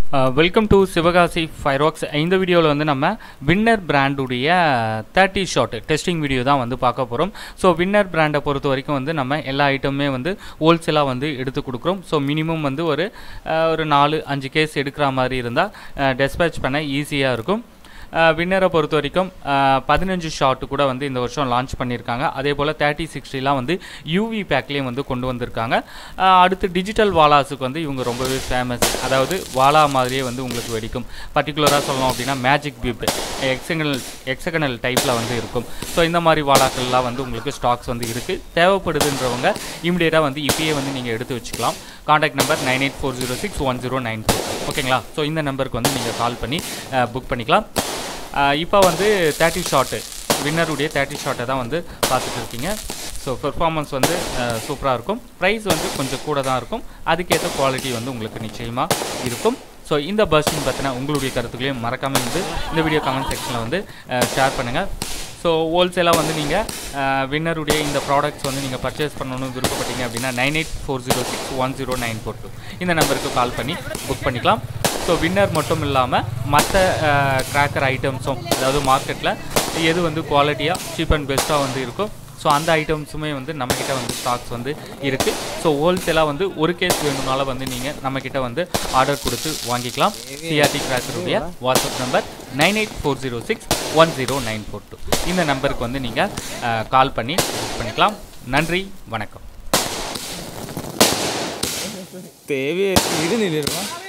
welcome to Sivakasi ஃபைராக்ஸ் இந்த வீடியோவில் வந்து நம்ம வின்னர் பிராண்டுடைய தேர்ட்டி ஷாட் டெஸ்டிங் வீடியோ தான் வந்து பார்க்க போகிறோம் ஸோ வின்னர் பிராண்டை பொறுத்த வரைக்கும் வந்து நம்ம எல்லா ஐட்டமுமே வந்து ஹோல்சேலாக வந்து எடுத்து கொடுக்குறோம் ஸோ மினிமம் வந்து ஒரு அஹ், ஒரு நாலு அஞ்சு கேஸ் எடுக்கிற மாதிரி இருந்தால் டெஸ்பேச் பண்ண ஈஸியாக இருக்கும் வின்னரை பொறுத்த வரைக்கும் பதினஞ்சு ஷாட்டு கூட வந்து இந்த வருஷம் லான்ச் பண்ணியிருக்காங்க அதே போல் தேர்ட்டி சிக்ஸ்டிலாம் வந்து யூவி பேக்லேயும் வந்து கொண்டு வந்திருக்காங்க அஹ் அடுத்து டிஜிட்டல் வாலாஸுக்கு வந்து இவங்க ரொம்பவே ஃபேமஸ் அதாவது வாலா மாதிரியே வந்து உங்களுக்கு வெடிக்கும் பர்டிகுலராக சொல்லணும் அப்படின்னா மேஜிக் பிப் எக்ஸகனல் எக்ஸகனல் டைப்பில் வந்து இருக்கும் ஸோ இந்த மாதிரி வாலாக்கள்லாம் வந்து உங்களுக்கு ஸ்டாக்ஸ் வந்து இருக்குது தேவைப்படுதுன்றவங்க இமிடியேட்டாக வந்து இப்பயே வந்து நீங்கள் எடுத்து வச்சுக்கலாம் contact number nine eight four zero six one zero nine four ஓகேங்களா ஸோ இந்த நம்பருக்கு வந்து நீங்கள் கால் பண்ணி புக் பண்ணிக்கலாம் இப்போ வந்து தேர்ட்டி ஷாட்டு வின்னருடைய தேர்ட்டி ஷாட்டை தான் வந்து பார்த்துட்டு இருக்கீங்க ஸோ பெர்ஃபார்மன்ஸ் வந்து சூப்பராக இருக்கும் ப்ரைஸ் வந்து கொஞ்சம் கூட தான் இருக்கும் அதுக்கேற்ற குவாலிட்டி வந்து உங்களுக்கு நிச்சயமாக இருக்கும் ஸோ இந்த பஸ்ஸிங் பற்றின உங்களுடைய கருத்துக்களையும் மறக்காமல் வந்து இந்த வீடியோ கமெண்ட் செக்ஷனில் வந்து ஷேர் பண்ணுங்கள் ஸோ ஹோல்சேலாக வந்து நீங்கள் வின்னருடைய இந்த ப்ராடக்ட்ஸ் வந்து நீங்கள் பர்ச்சேஸ் பண்ணணும்னு விருப்பப்பட்டீங்க அப்படின்னா nine eight four zero six one zero nine four two இந்த நம்பருக்கு கால் பண்ணி புக் பண்ணிக்கலாம் ஸோ வின்னர் மட்டும் இல்லாமல் மற்ற கிராக்கர் ஐட்டம்ஸும் அதாவது மார்க்கெட்டில் எது வந்து குவாலிட்டியாக சீப் அண்ட் பெஸ்ட்டாக வந்து இருக்கும் ஸோ அந்த ஐட்டம்ஸுமே வந்து நம்மக்கிட்ட வந்து ஸ்டாக்ஸ் வந்து இருக்குது ஸோ ஹோல்சேலாக வந்து ஒரு கேஸ் வேணும்னாலும் வந்து நீங்கள் நம்மக்கிட்ட வந்து ஆர்டர் கொடுத்து வாங்கிக்கலாம் சிஆர்டி கிராக்கருடைய WhatsApp number nine eight four zero six one zero nine four two இந்த நம்பருக்கு வந்து நீங்கள் கால் பண்ணி புக் பண்ணிக்கலாம் நன்றி வணக்கம் தேவையே இருக்கு இது நில்லிருமா